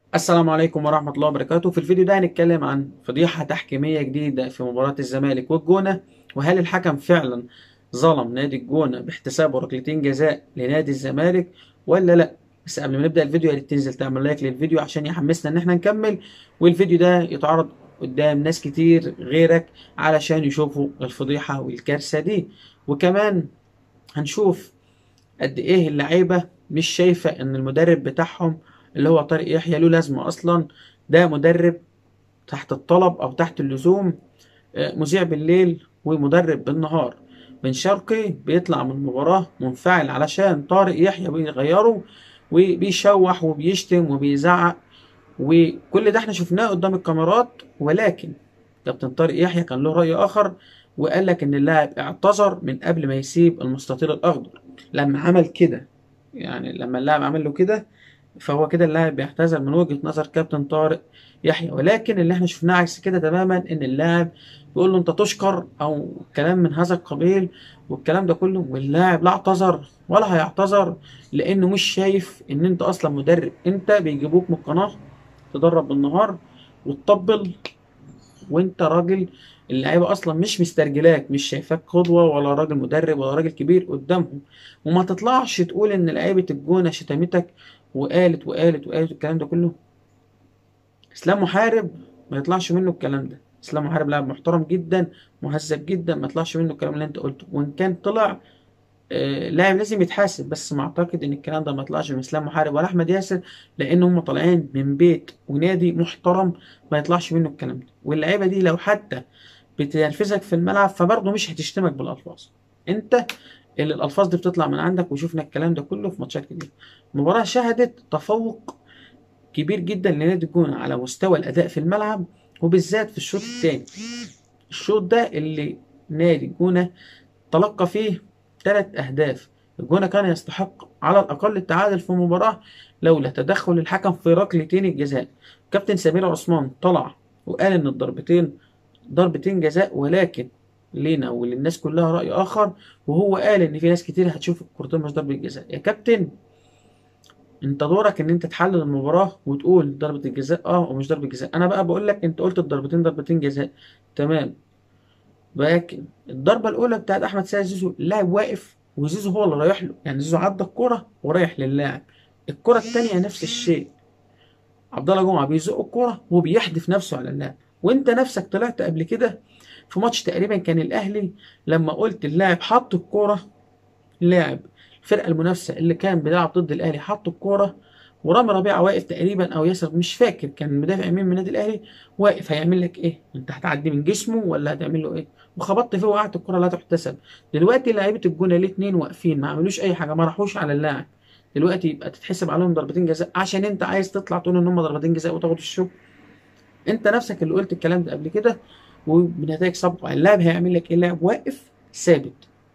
السلام عليكم ورحمة الله وبركاته في الفيديو ده هنتكلم عن فضيحة تحكيمية جديدة في مباراة الزمالك والجونة وهل الحكم فعلا ظلم نادي الجونة باحتساب ركلتين جزاء لنادي الزمالك ولا لا بس قبل ما نبدأ الفيديو يا ريت تنزل تعمل لايك للفيديو عشان يحمسنا ان احنا نكمل والفيديو ده يتعرض قدام ناس كتير غيرك علشان يشوفوا الفضيحة والكارثة دي وكمان هنشوف قد ايه اللعيبة مش شايفة ان المدرب بتاعهم اللي هو طارق يحيى له لازمة أصلا ده مدرب تحت الطلب أو تحت اللزوم آه، مذيع بالليل ومدرب بالنهار بن شرقي بيطلع من المباراة منفعل علشان طارق يحيى بيغيره وبيشوح وبيشتم وبيزعق وكل ده احنا شفناه قدام الكاميرات ولكن كابتن طارق يحيى كان له رأي آخر وقال لك إن اللاعب اعتذر من قبل ما يسيب المستطيل الأخضر لما عمل كده يعني لما اللاعب عمل له كده فهو كده اللاعب بيعتذر من وجهة نظر كابتن طارق يحيى ولكن اللي احنا شفناه عكس كده تماما ان اللاعب بيقول له انت تشكر او كلام من هذا القبيل والكلام ده كله واللاعب لا اعتذر ولا هيعتذر لانه مش شايف ان انت اصلا مدرب انت بيجيبوك من القناه تدرب بالنهار وتطبل وانت راجل اللعيبه اصلا مش مسترجلاك مش شايفاك قدوه ولا راجل مدرب ولا راجل كبير قدامهم وما تطلعش تقول ان لعيبه الجونه شتمتك وقالت وقالت وقالت الكلام ده كله اسلام محارب ما يطلعش منه الكلام ده اسلام محارب لاعب محترم جدا مهذب جدا ما يطلعش منه الكلام اللي انت قلته وان كان طلع آه لاعب لازم يتحاسب بس ما اعتقد ان الكلام ده ما يطلعش من اسلام محارب ولا احمد ياسر لان هم طالعين من بيت ونادي محترم ما يطلعش منه الكلام ده واللعيبه دي لو حتى بتنرفزك في الملعب فبرضه مش هتشتمك بالالفاظ انت اللي الالفاظ دي بتطلع من عندك وشفنا الكلام ده كله في ماتشات كتير المباراه شهدت تفوق كبير جدا لنادي الجونه على مستوى الاداء في الملعب وبالذات في الشوط الثاني الشوط ده اللي نادي الجونه تلقى فيه ثلاث اهداف الجونه كان يستحق على الاقل التعادل في المباراه لولا تدخل الحكم في ركلتين الجزاء كابتن سمير عثمان طلع وقال ان الضربتين ضربتين جزاء ولكن لينا وللناس كلها رأي آخر وهو قال إن في ناس كتير هتشوف الكورتين مش ضربة جزاء يا كابتن أنت دورك إن أنت تحلل المباراة وتقول ضربة الجزاء أه ومش ضربة جزاء أنا بقى بقول لك أنت قلت الضربتين ضربتين جزاء تمام لكن الضربة الأولى بتاعت أحمد سيد زيزو اللاعب واقف وزيزو هو اللي رايح له يعني زيزو عدى الكرة ورايح للاعب الكرة التانية نفس الشيء عبد الله جمعة بيزق الكرة وبيحدف نفسه على اللاعب وأنت نفسك طلعت قبل كده في ماتش تقريبا كان الاهلي لما قلت اللاعب حط الكوره لاعب الفرقه المنافسه اللي كان بيلعب ضد الاهلي حط الكوره ورامي ربيعه واقف تقريبا او ياسر مش فاكر كان مدافع مين من النادي الاهلي واقف هيعمل لك ايه انت هتعدي من جسمه ولا هتعمل له ايه وخبطت فيه وقعت الكوره لا تحتسب دلوقتي لعيبه الجونه الاثنين واقفين ما عملوش اي حاجه ما راحوش على اللاعب دلوقتي يبقى تتحسب عليهم ضربتين جزاء عشان انت عايز تطلع تقول ان هم ضربتين جزاء وتاخد الشو انت نفسك اللي قلت الكلام ده قبل كده وبنتائج سابقه اللاعب هيعمل لك ايه اللاعب واقف ثابت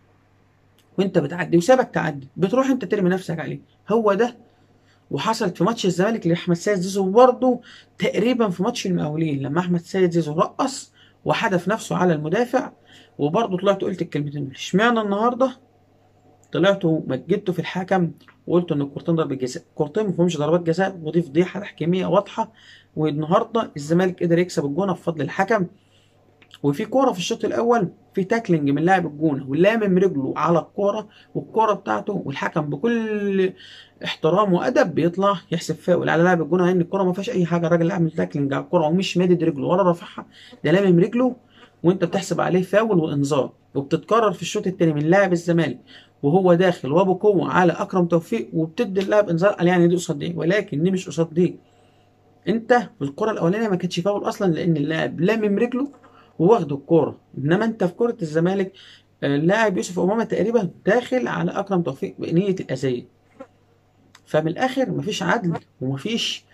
وانت بتعدي وسابك تعدي بتروح انت ترمي نفسك عليه هو ده وحصلت في ماتش الزمالك لاحمد سيد زيزو برضه تقريبا في ماتش المقاولين لما احمد سيد زيزو رقص وحدف نفسه على المدافع وبرضه طلعت قلت الكلمتين دول اشمعنى النهارده طلعتوا مجدتوا في الحكم وقلتوا ان الكورتين ضربة جزاء الكورتين ما فيهمش ضربات جزاء ودي فضيحه تحكيميه واضحه والنهارده الزمالك قدر يكسب الجونه بفضل الحكم وفي كوره في الشوط الاول في تاكلينج من لاعب الجونه ولامم رجله على الكوره والكوره بتاعته والحكم بكل احترام وادب بيطلع يحسب فاول على لاعب الجونه ان الكوره ما فيهاش اي حاجه الراجل عامل تاكلينج على الكوره ومش مادد رجله ولا رافعها ده لامم رجله وانت بتحسب عليه فاول وانذار وبتتكرر في الشوط الثاني من لاعب الزمالك وهو داخل وبقوه على اكرم توفيق وبتدي اللاعب انذار قال يعني دي قصاد دي ولكن دي مش قصاد دي انت في الكره الاولانيه ما كانتش فاول اصلا لان اللاعب لامم رجله وواخد الكوره انما انت في كره الزمالك اللاعب يوسف امامه تقريبا داخل على اكرم توفيق بنيه الاذيه فمن الاخر مفيش عدل ومفيش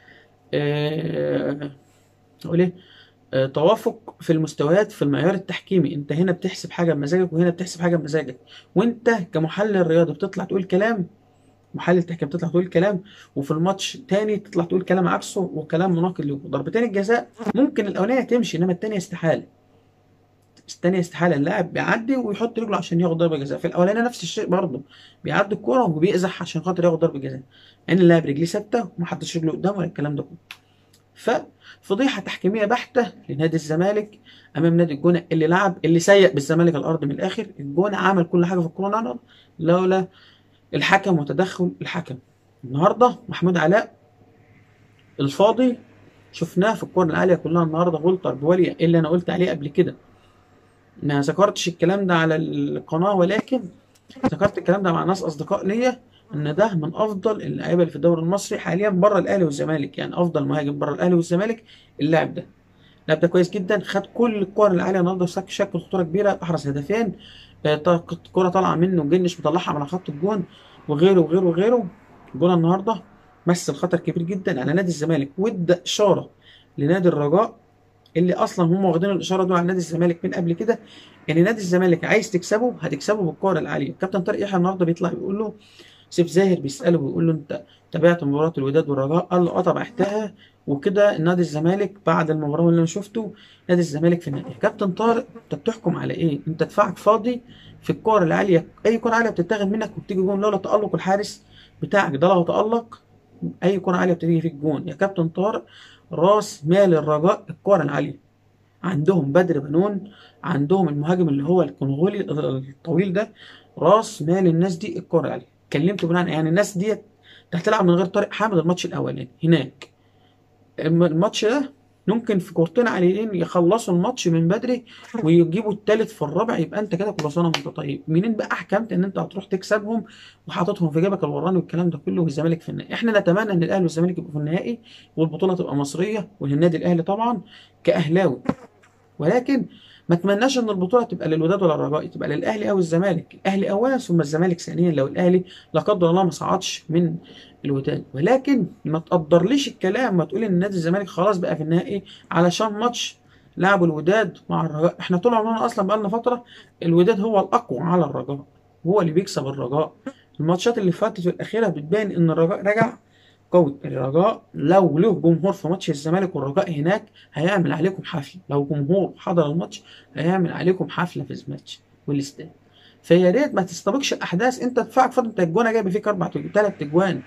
آه اقول ايه آه توافق في المستويات في المعيار التحكيمي انت هنا بتحسب حاجه بمزاجك وهنا بتحسب حاجه بمزاجك وانت كمحلل رياضي بتطلع تقول كلام محلل تحكيم تطلع تقول كلام وفي الماتش تاني تطلع تقول كلام عكسه وكلام مناقض له ضربتين الجزاء ممكن الاولانيه تمشي انما الثانيه استحاله الثانيه استحاله اللاعب بيعدي ويحط رجله عشان ياخد ضربه جزاء في الاولانيه نفس الشيء برضه بيعدي الكوره وبيأزح عشان خاطر ياخد ضربه جزاء يعني اللاعب رجليه ثابته وما حطش رجله قدام ولا الكلام ده كله ففضيحه تحكيميه بحته لنادي الزمالك امام نادي الجونه اللي لعب اللي سيء بالزمالك الارض من الاخر الجونه عمل كل حاجه في الكوره لولا الحكم وتدخل الحكم النهارده محمود علاء الفاضي شفناه في الكوره العاليه كلها النهارده فولتر بوليا اللي انا قلت عليه قبل كده ما ذكرتش الكلام ده على القناه ولكن ذكرت الكلام ده مع ناس اصدقاء ليا ان ده من افضل اللعيبه اللي في الدوري المصري حاليا بره الاهلي والزمالك يعني افضل مهاجم بره الاهلي والزمالك اللاعب ده اللاعب ده كويس جدا خد كل الكور العاليه النهارده شكل خطوره كبيره احرز هدفين كرة طالعه منه جنش مطلعها على خط الجون وغيره وغيره وغيره الجون النهارده مثل خطر كبير جدا على نادي الزمالك وادى اشاره لنادي الرجاء اللي اصلا هم واخدين الاشاره دول على نادي الزمالك من قبل كده ان نادي الزمالك عايز تكسبه هتكسبه بالكوره العاليه كابتن طارق يحيى النهارده بيطلع بيقول له سيف زاهر بيساله بيقول له انت تابعت مباراه الوداد والرجاء قال له اه تابعتها وكده نادي الزمالك بعد المباراه اللي انا شفته نادي الزمالك في النهائي كابتن طارق انت بتحكم على ايه انت دفاعك فاضي في الكور العاليه اي كره عاليه بتتاخد منك وبتيجي جون لولا تالق الحارس بتاعك ده لو تالق اي كره عاليه بتيجي في الجون يا كابتن طارق راس مال الرجاء الكره العاليه عندهم بدر بنون عندهم المهاجم اللي هو الكونغولي الطويل ده راس مال الناس دي الكره العاليه كلمته بناء يعني الناس ديت هتلعب من غير طارق حامد الماتش الاولاني هناك الماتش ده ممكن في كورتين عاليين يخلصوا الماتش من بدري ويجيبوا الثالث في الرابع يبقى انت كده كل سنه وانت طيب منين بقى حكمت ان انت هتروح تكسبهم وحاططهم في جيبك الوراني والكلام ده كله والزمالك في النهائي احنا نتمنى ان الاهلي والزمالك يبقوا في النهائي والبطوله تبقى مصريه وللنادي الاهلي طبعا كاهلاوي ولكن ما اتمناش ان البطوله تبقى للوداد ولا الرجاء تبقى للاهلي او الزمالك الاهلي اولا ثم الزمالك ثانيا لو الاهلي لا قدر الله ما صعدش من الوداد ولكن ما تقدرليش الكلام ما تقول ان نادي الزمالك خلاص بقى في النهائي علشان ماتش لعبوا الوداد مع الرجاء احنا طول عمرنا اصلا بقى لنا فتره الوداد هو الاقوى على الرجاء هو اللي بيكسب الرجاء الماتشات اللي فاتت والاخيره بتبين ان الرجاء رجع قوي الرجاء لو له جمهور في ماتش الزمالك والرجاء هناك هيعمل عليكم حفله لو جمهور حضر الماتش هيعمل عليكم حفله في الماتش والاستاد فيا ريت ما تستبقش الاحداث انت دفاعك فاضي انت الجونه جايب فيك اربع ثلاث اجوان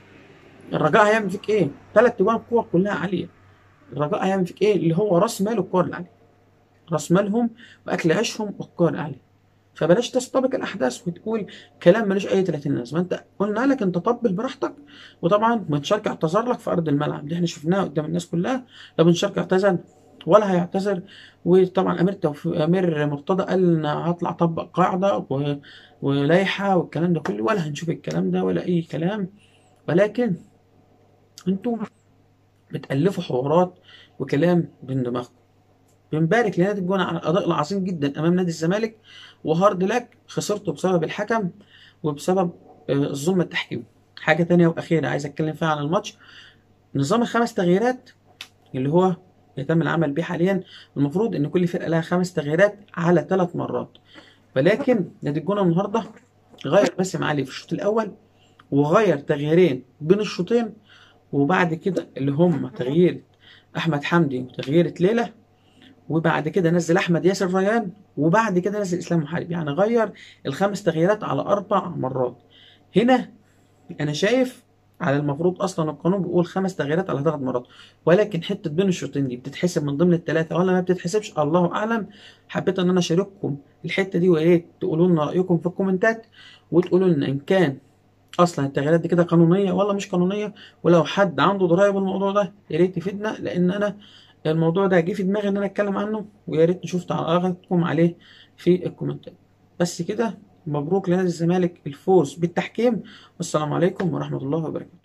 الرجاء هيعمل فيك ايه؟ ثلاث اجوان الكور كلها عاليه الرجاء هيعمل فيك ايه؟ اللي هو راس ماله الكور العاليه راس مالهم واكل عيشهم الكور العاليه فبلاش تستبق الاحداث وتقول كلام ملوش اي 30 لازمه انت قلنا لك انت طبل براحتك وطبعا بن شرقي اعتذر لك في ارض الملعب دي احنا شفناها قدام الناس كلها لا بن شرقي اعتذر ولا هيعتذر وطبعا امير توفيق امير مرتضى قال انا هطلع اطبق قاعده و... ولائحه والكلام ده كله ولا هنشوف الكلام ده ولا اي كلام ولكن انتوا بتالفوا حوارات وكلام بين دماغكم بنبارك لنادي الجونه على الاداء العظيم جدا امام نادي الزمالك وهارد لك خسرته بسبب الحكم وبسبب الظلم التحكيمي حاجه تانية واخيره عايز اتكلم فيها عن الماتش نظام الخمس تغييرات اللي هو يتم العمل به حاليا المفروض ان كل فرقه لها خمس تغييرات على ثلاث مرات ولكن نادي الجونه النهارده غير باسم علي في الشوط الاول وغير تغييرين بين الشوطين وبعد كده اللي هم تغيير احمد حمدي وتغيير ليلى وبعد كده نزل احمد ياسر ريان وبعد كده نزل اسلام محارب يعني غير الخمس تغييرات على اربع مرات هنا انا شايف على المفروض اصلا القانون بيقول خمس تغييرات على ثلاث مرات ولكن حته بين الشوطين دي بتتحسب من ضمن الثلاثه ولا ما بتتحسبش الله اعلم حبيت ان انا اشارككم الحته دي ويا ريت تقولوا لنا رايكم في الكومنتات وتقولوا لنا ان كان اصلا التغييرات دي كده قانونيه ولا مش قانونيه ولو حد عنده درايه بالموضوع ده يا ريت يفيدنا لان انا الموضوع ده جه في دماغي ان انا اتكلم عنه ويا ريت نشوف تعليقاتكم عليه في الكومنتات بس كده مبروك لنادي الزمالك الفوز بالتحكيم والسلام عليكم ورحمه الله وبركاته